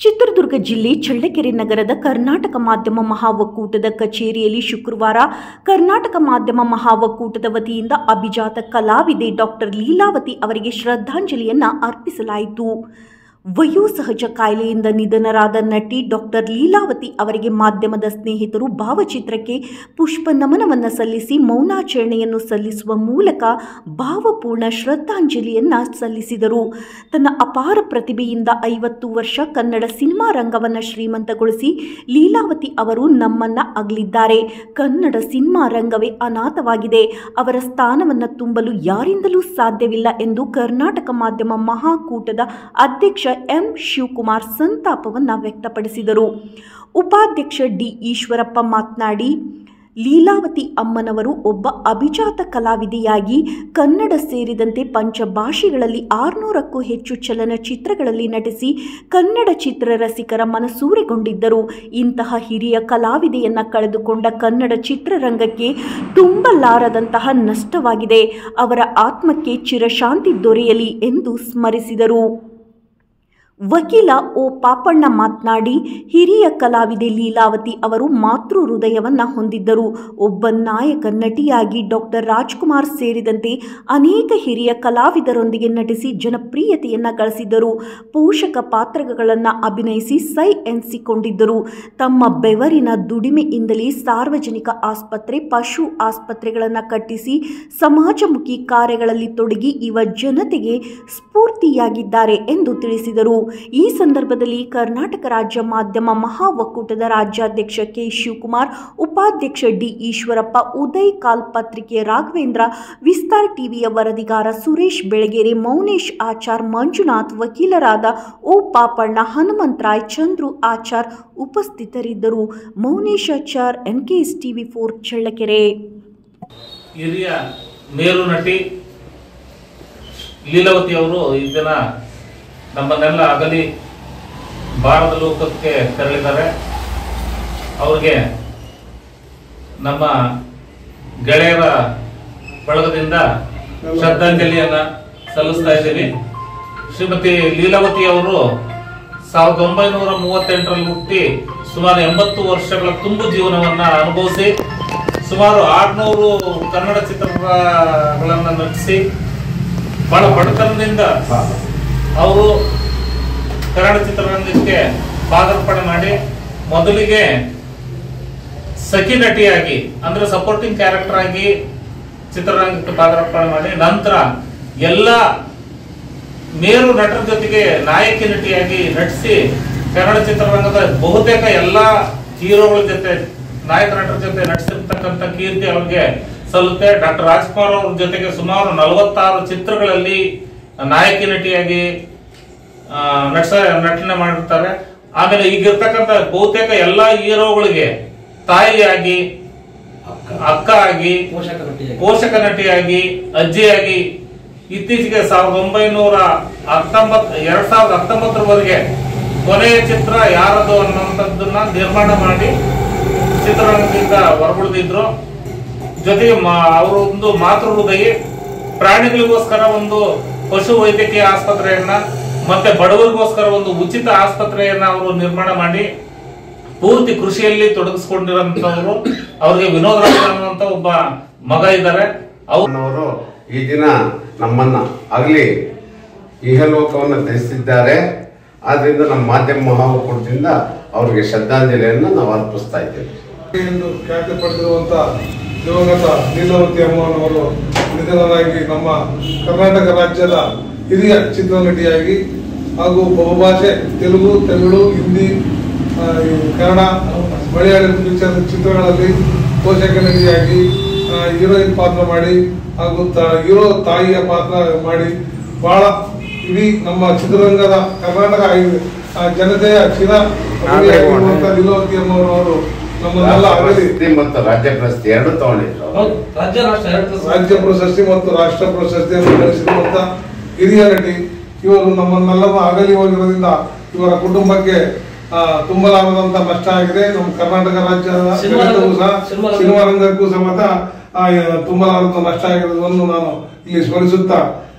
ಚಿತ್ರದುರ್ಗ ಜಿಲ್ಲೆ ಚಳ್ಳಕೆರೆ ನಗರದ ಕರ್ನಾಟಕ ಮಾಧ್ಯಮ ಮಹಾ ಒಕ್ಕೂಟದ ಕಚೇರಿಯಲ್ಲಿ ಶುಕ್ರವಾರ ಕರ್ನಾಟಕ ಮಾಧ್ಯಮ ಮಹಾ ಒಕ್ಕೂಟದ ವತಿಯಿಂದ ಅಭಿಜಾತ ಕಲಾವಿದೆ ಡಾಕ್ಟರ್ ಲೀಲಾವತಿ ಅವರಿಗೆ ಶ್ರದ್ಧಾಂಜಲಿಯನ್ನ ಅರ್ಪಿಸಲಾಯಿತು ವಯೋಸಹಜ ಕಾಯಿಲೆಯಿಂದ ನಿಧನರಾದ ನಟಿ ಡಾಕ್ಟರ್ ಲೀಲಾವತಿ ಅವರಿಗೆ ಮಾಧ್ಯಮದ ಸ್ನೇಹಿತರು ಭಾವಚಿತ್ರಕ್ಕೆ ಪುಷ್ಪ ನಮನವನ್ನು ಸಲ್ಲಿಸಿ ಮೌನಾಚರಣೆಯನ್ನು ಸಲ್ಲಿಸುವ ಮೂಲಕ ಭಾವಪೂರ್ಣ ಶ್ರದ್ಧಾಂಜಲಿಯನ್ನ ಸಲ್ಲಿಸಿದರು ತನ್ನ ಅಪಾರ ಪ್ರತಿಭೆಯಿಂದ ಐವತ್ತು ವರ್ಷ ಕನ್ನಡ ಸಿನಿಮಾ ರಂಗವನ್ನು ಶ್ರೀಮಂತಗೊಳಿಸಿ ಲೀಲಾವತಿ ಅವರು ನಮ್ಮನ್ನ ಅಗಲಿದ್ದಾರೆ ಕನ್ನಡ ಸಿನಿಮಾ ರಂಗವೇ ಅನಾಥವಾಗಿದೆ ಅವರ ಸ್ಥಾನವನ್ನು ತುಂಬಲು ಯಾರಿಂದಲೂ ಸಾಧ್ಯವಿಲ್ಲ ಎಂದು ಕರ್ನಾಟಕ ಮಾಧ್ಯಮ ಮಹಾಕೂಟದ ಅಧ್ಯಕ್ಷ ಎಂ ಶಿವಕುಮಾರ್ ಸಂತಾಪವನ್ನು ವ್ಯಕ್ತಪಡಿಸಿದರು ಉಪಾಧ್ಯಕ್ಷ ಡಿ ಈಶ್ವರಪ್ಪ ಮಾತನಾಡಿ ಲೀಲಾವತಿ ಅಮ್ಮನವರು ಒಬ್ಬ ಅಭಿಜಾತ ಕಲಾವಿದೆಯಾಗಿ ಕನ್ನಡ ಸೇರಿದಂತೆ ಪಂಚಭಾಷೆಗಳಲ್ಲಿ ಆರುನೂರಕ್ಕೂ ಹೆಚ್ಚು ಚಲನಚಿತ್ರಗಳಲ್ಲಿ ನಟಿಸಿ ಕನ್ನಡ ಚಿತ್ರರಸಿಕರ ಮನಸೂರೆಗೊಂಡಿದ್ದರು ಇಂತಹ ಹಿರಿಯ ಕಲಾವಿದೆಯನ್ನ ಕಳೆದುಕೊಂಡ ಕನ್ನಡ ಚಿತ್ರರಂಗಕ್ಕೆ ತುಂಬಲಾರದಂತಹ ನಷ್ಟವಾಗಿದೆ ಅವರ ಆತ್ಮಕ್ಕೆ ಚಿರಶಾಂತಿ ದೊರೆಯಲಿ ಎಂದು ಸ್ಮರಿಸಿದರು ವಕೀಲ ಓ ಪಾಪಣ್ಣ ಮಾತನಾಡಿ ಹಿರಿಯ ಕಲಾವಿದೆ ಲೀಲಾವತಿ ಅವರು ಮಾತೃ ಹೃದಯವನ್ನ ಹೊಂದಿದ್ದರು ಒಬ್ಬ ನಾಯಕ ನಟಿಯಾಗಿ ಡಾಕ್ಟರ್ ರಾಜ್ಕುಮಾರ್ ಸೇರಿದಂತೆ ಅನೇಕ ಹಿರಿಯ ಕಲಾವಿದರೊಂದಿಗೆ ನಟಿಸಿ ಜನಪ್ರಿಯತೆಯನ್ನ ಗಳಿಸಿದ್ದರು ಪೋಷಕ ಪಾತ್ರಗಳನ್ನು ಅಭಿನಯಿಸಿ ಸೈ ಎನಿಸಿಕೊಂಡಿದ್ದರು ತಮ್ಮ ಬೆವರಿನ ದುಡಿಮೆಯಿಂದಲೇ ಸಾರ್ವಜನಿಕ ಆಸ್ಪತ್ರೆ ಪಶು ಆಸ್ಪತ್ರೆಗಳನ್ನು ಕಟ್ಟಿಸಿ ಸಮಾಜಮುಖಿ ಕಾರ್ಯಗಳಲ್ಲಿ ತೊಡಗಿ ಯುವ ಜನತೆಗೆ ಸ್ಫೂರ್ತಿಯಾಗಿದ್ದಾರೆ ಎಂದು ತಿಳಿಸಿದರು ಈ ಸಂದರ್ಭದಲ್ಲಿ ಕರ್ನಾಟಕ ರಾಜ್ಯ ಮಾಧ್ಯಮ ಮಹಾ ಒಕ್ಕೂಟದ ರಾಜ್ಯಾಧ್ಯಕ್ಷ ಕೆ ಶಿವಕುಮಾರ್ ಉಪಾಧ್ಯಕ್ಷ ಡಿ ಈಶ್ವರಪ್ಪ ಉದಯ್ ಕಾಲ್ ಪತ್ರಿಕೆ ರಾಘವೇಂದ್ರ ವಿಸ್ತಾರ್ ಟಿವಿಯ ವರದಿಗಾರ ಸುರೇಶ್ ಬೆಳಗೆರೆ ಮೌನೇಶ್ ಆಚಾರ್ ಮಂಜುನಾಥ್ ವಕೀಲರಾದ ಓ ಪಾಪಣ್ಣ ಹನುಮಂತರಾಯ್ ಚಂದ್ರು ಆಚಾರ್ ಉಪಸ್ಥಿತರಿದ್ದರು Mounesh Achar NKS TV four Challakere ಹಿರಿಯ ಮೇರು ನಟಿ ಲೀಲಾವತಿ ಅವರು ಈ ದಿನ ನಮ್ಮನ್ನೆಲ್ಲ ಅಗಲಿ ಭಾರತ ಲೋಕಕ್ಕೆ ತೆರಳಿದ್ದಾರೆ ಅವ್ರಿಗೆ ನಮ್ಮ ಗೆಳೆಯರ ಬಳಗದಿಂದ ಶ್ರದ್ಧಾಂಜಲಿಯನ್ನ ಸಲ್ಲಿಸ್ತಾ ಇದ್ದೀವಿ ಶ್ರೀಮತಿ ಲೀಲಾವತಿ ಅವರು ಸಾವಿರದ ಒಂಬೈನೂರ ಮೂವತ್ತೆಂಟರಲ್ಲಿ ಹುಟ್ಟಿ ಸುಮಾರು ಎಂಬತ್ತು ವರ್ಷಗಳ ತುಂಬು ಜೀವನವನ್ನ ಅನುಭವಿಸಿ ಸುಮಾರು ಆರ್ನೂರು ಕನ್ನಡ ಚಿತ್ರಗಳನ್ನ ನಟಿಸಿ ಬಹಳ ಬಡತನದಿಂದ ಅವರು ಕನ್ನಡ ಚಿತ್ರರಂಗಕ್ಕೆ ಪಾದಾರ್ಪಣೆ ಮಾಡಿ ಮೊದಲಿಗೆ ಸಖಿ ನಟಿಯಾಗಿ ಅಂದ್ರೆ ಸಪೋರ್ಟಿಂಗ್ ಕ್ಯಾರೆಕ್ಟರ್ ಆಗಿ ಚಿತ್ರರಂಗಕ್ಕೆ ಪಾದಾರ್ಪಣೆ ಮಾಡಿ ನಂತರ ಎಲ್ಲ ಮೇರು ನಟರ ಜೊತೆಗೆ ನಾಯಕಿ ನಟಿಯಾಗಿ ನಟಿಸಿ ಕನ್ನಡ ಚಿತ್ರರಂಗದ ಬಹುತೇಕ ಎಲ್ಲಾ ಹೀರೋಗಳ ಜೊತೆ ನಾಯಕ ನಟರ ಜೊತೆ ನಟಿಸಿರ್ತಕ್ಕಂಥ ಕೀರ್ತಿ ಅವ್ರಿಗೆ ಸಲ್ಲುತ್ತೆ ಡಾಕ್ಟರ್ ರಾಜ್ಕುಮಾರ್ ಅವ್ರ ಜೊತೆಗೆ ಸುಮಾರು ನಲವತ್ತಾರು ಚಿತ್ರಗಳಲ್ಲಿ ನಾಯಕಿ ನಟಿಯಾಗಿ ಆ, ನಟಿಸ ನಟನೆ ಮಾಡಿರ್ತಾರೆ ಆಮೇಲೆ ಈಗಿರ್ತಕ್ಕಂಥ ಬಹುತೇಕ ಎಲ್ಲಾ ಹೀರೋಗಳಿಗೆ ತಾಯಿಯಾಗಿ ಅಕ್ಕ ಆಗಿ ಪೋಷಕ ನಟಿಯಾಗಿ. ಪೋಷಕ ನಟಿಯಾಗಿ ಅಜ್ಜಿಯಾಗಿ ಇತ್ತೀಚೆಗೆ ಸಾವಿರದ ಒಂಬೈನೂರ ಹತ್ತೊಂಬತ್ ಎರಡ್ ಸಾವಿರದ ಹತ್ತೊಂಬತ್ತರವರೆಗೆ ಕೊನೆಯ ಚಿತ್ರ ಯಾರದು ಅನ್ನುವಂಥದ್ದನ್ನ ನಿರ್ಮಾಣ ಮಾಡಿ ಚಿತ್ರರಂಗದಿಂದ ಹೊರಗುಳಿದಿದ್ರು ಜೊತೆಗೆ ಅವರು ಒಂದು ಮಾತೃ ಹೃದಯಿ ಪ್ರಾಣಿಗಳಿಗೋಸ್ಕರ ಒಂದು ಪಶು ವೈದ್ಯಕೀಯ ಆಸ್ಪತ್ರೆಯನ್ನ ಮತ್ತೆ ಬಡವರಿಗೋಸ್ಕರ ಒಂದು ಉಚಿತ ಆಸ್ಪತ್ರೆಯನ್ನ ಅವರು ನಿರ್ಮಾಣ ಮಾಡಿ ಪೂರ್ತಿ ಕೃಷಿಯಲ್ಲಿ ತೊಡಗಿಸ್ಕೊಂಡಿರೋಂಥವ್ರು ಅವ್ರಿಗೆ ವಿನೋದ್ ರಾಜ್ ಅನ್ನುವಂತ ಒಬ್ಬ ಮಗ ಇದ್ದಾರೆ ಅವ್ರು ಅವರು ಈ ದಿನ ನಮ್ಮನ್ನ ಆಗಲಿ ಇಹಲೋಕವನ್ನು ತ್ಯಜಿಸಿದ್ದಾರೆ ಆದ್ರಿಂದ ನಮ್ಮ ಮಾಧ್ಯಮ ಮಹಾ ಒಕ್ಕೂಟದಿಂದ ಅವರಿಗೆ ಶ್ರದ್ಧಾಂಜಲಿಯನ್ನು ನಾವು ಅರ್ಪಿಸ್ತಾ ಇದ್ದೇವೆ ಎಂದು ಖ್ಯಾತಿ ಪಡೆದಿರುವಂತ ದಿವಂಗತ ಲೀಲಾವತಿ ಅಮ್ಮನವರು ನಿಧನರಾಗಿ ನಮ್ಮ ಕರ್ನಾಟಕ ರಾಜ್ಯದ ಹಿರಿಯ ಚಿತ್ರನಟಿಯಾಗಿ ಹಾಗೂ ಬಹುಭಾಷೆ ತೆಲುಗು ತಮಿಳು ಹಿಂದಿ ಆ, ಈ ಕನ್ನಡ ಮಲಯಾಳಂ ಪಿಕ್ಚರ್ ಚಿತ್ರಗಳಲ್ಲಿ ಪೋಷಕ ನಟಿಯಾಗಿ ಆ, ಹೀರೋಯಿನ್ ಪಾತ್ರ ಮಾಡಿ ಹಾಗೂ ತ- ಹೀರೋ ತಾಯಿಯ ಪಾತ್ರ ಮಾಡಿ ಬಹಳ ಇಡೀ ನಮ್ಮ ಚಿತ್ರರಂಗದ ಕರ್ನಾಟಕ ಐ- ಆ, ಜನತೆಯ ಚಿರ ಅಭಿಮಾನಿಯಾಗಿರುವಂತ ಲೀಲಾವತಿ ಅಮ್ಮನವರು ನಮ್ಮನ್ನೆಲ್ಲ ಅಗಲಿ ಪ್ರಶಸ್ತಿ ಮತ್ತು ರಾಜ್ಯ ಪ್ರಶಸ್ತಿ ಎರಡು ತಗೊಂಡಿದ್ರು ಹೌದು, ರಾಜ್ಯ ರಾಷ್ಟ್ರ ಎರಡು ರಾಜ್ಯ ಪ್ರಶಸ್ತಿ ಮತ್ತು ರಾಷ್ಟ್ರ ಪ್ರಶಸ್ತಿಯನ್ನು ಗಳಿಸಿರುವಂತ ಹಿರಿಯ ನಟಿ ಇವರು ನಮ್ಮನ್ನೆಲ್ಲರ ಅಗಲಿ ಹೋಗಿರೋದ್ರಿಂದ ಇವರ ಕುಟುಂಬಕ್ಕೆ ಆ, ತುಂಬಲಾರದಂತ ನಷ್ಟ ಆಗಿದೆ ನಮ್ಮ ಕರ್ನಾಟಕ ರಾಜ್ಯದ ಸಿನಿಮಾ ಜನತೆಗೂ ಸಹ ಸಿನಿಮಾ ರಂಗ- ಸಿನಿಮಾ ರಂಗಕ್ಕೂ ಸಮೇತ ಆ, ತುಂಬಲಾರದ ನಷ್ಟ ಆಗಿರೋದನ್ನು ನಾನು ಇಲ್ಲಿ ಸ್ಮರಿಸುತ್ತಾ